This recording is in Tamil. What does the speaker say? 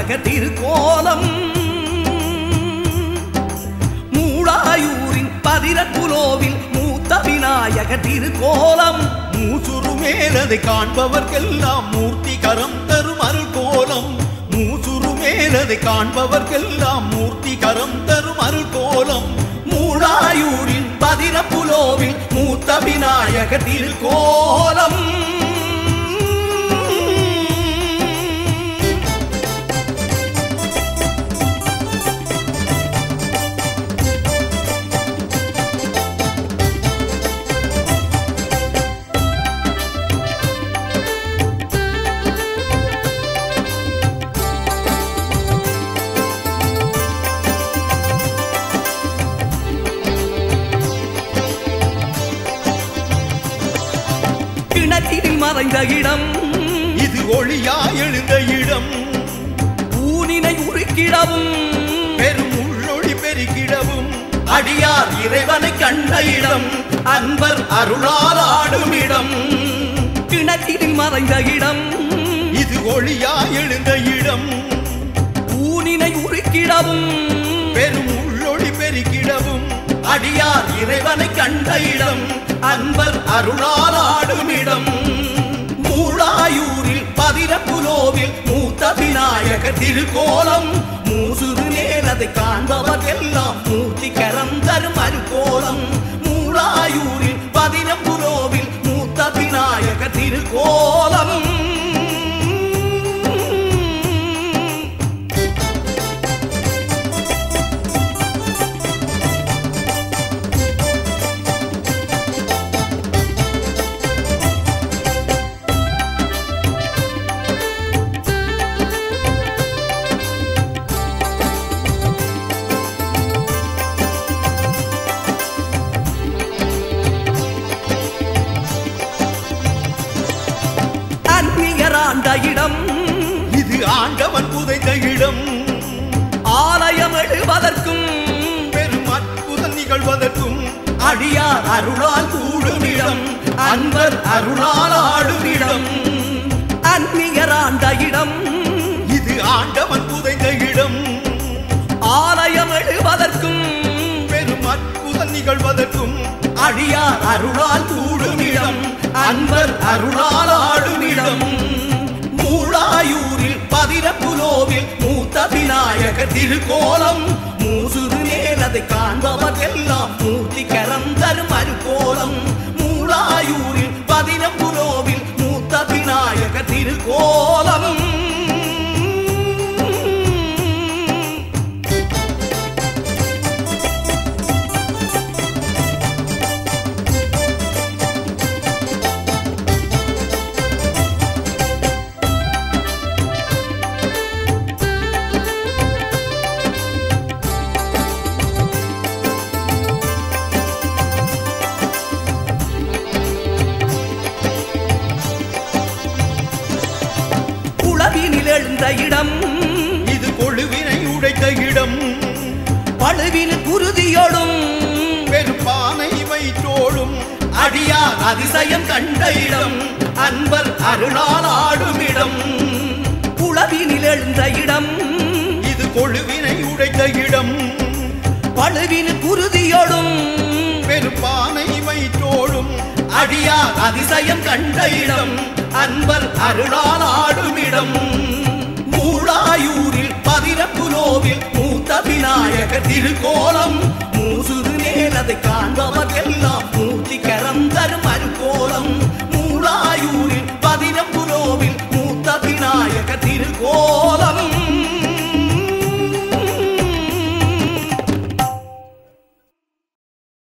விநாயக திருக்கோலம் மூளாயூரின் பதிரக்குலோவில் மூத்த விநாயக திருக்கோலம் மூசுரு மேலதை காண்பவர்க்கெல்லாம் மூர்த்தி கரம் தரும் அருள் கோலம் மூசுரு மேலதை காண்பவர்க்கெல்லாம் மூர்த்தி கரம் தரும் அருள் கோலம் மூளாயூரின் பதிரப்புலோவில் மூத்த விநாயக திருக்கோலம் கிணற்றில் மறைந்த இடம் இது ஒளியா எழுந்த இடம் ஊனினை உருக்கிடவும் பெரும் உள்ளொளி பெருகிடவும் அடியார் இறைவனை கண்ட இடம் அன்பர் அருளால் ஆடும் இடம் கிணற்றில் மறைந்த இடம் இது ஒளியா எழுந்த இடம் ஊனினை உருக்கிடவும் பெரும் உள்ளொளி பெருகிடவும் அடியார் இறைவனை கண்ட இடம் அன்பர் அருளால் ஆடும் இடம் மூளாயூரில் பதிரப்புலோவில் மூத்த விநாயக திருக்கோலம் மூசுறு நேரதை காண்பவர்க்கெல்லாம் மூர்த்தி கரம் தரும் அருக்கோலம் மூளாயூரில் பதிரப்புலோவில் மூத்த விநாயக திருக்கோலம் அந்நியராண்ட இடம் இது ஆண்டவன் புதைந்த இடம் ஆலயம் எழுவதற்கும் பெரும் அற்புதம் நிகழ்வதற்கும் அடியார் அருளால் கூடும் இடம் அன்பர் அருளால் ஆடும் இடம் அந்நியராண்ட இடம் இது ஆண்டவன் புதைந்த இடம் ஆலயம் எழுவதற்கும் பெரும் அற்புதம் நிகழ்வதற்கும் அடியார் அருளால் கூடும் இடம் அன்பர் அருளால் ஆடும் இடம் மூளாயூரில் பதிரப்புலோவில் மூத்த விநாயக திருக்கோலம் மூசுறு நேரதை காண்பவர்க்கெல்லாம் மூர்த்தி கரம் தரும் அருக்கோலம் மூளாயூரில் பதிரப்புலோவில் மூத்த விநாயக திருக்கோலம் உளவினில் எழுந்த இடம் இது கொழுவினை உடைத்த இடம் பழுவின் குருதியோடும் பெருப்பானை வைத்தோடும் அடியார் அதிசயம் கண்ட இடம் அன்பர் அருளால் ஆடும் இடம் உளவினில் எழுந்த இடம் இது கொழுவினை உடைத்த இடம் பழுவின் குருதியோடும் பெருப்பானை வைத்தோடும் அடியார் அதிசயம் கண்ட இடம் அன்பர் அருளால் ஆடும் இடம் மூளாயூரில் பதிரப்புலோவில் மூத்த விநாயக திருக்கோலம் மூசுறு நேரதை காண்பவர்க்கெல்லாம் மூர்த்தி கரம் தரும் அருக்கோலம் மூளாயூரில் பதிரப்புலோவில் மூத்த விநாயக திருக்கோலம்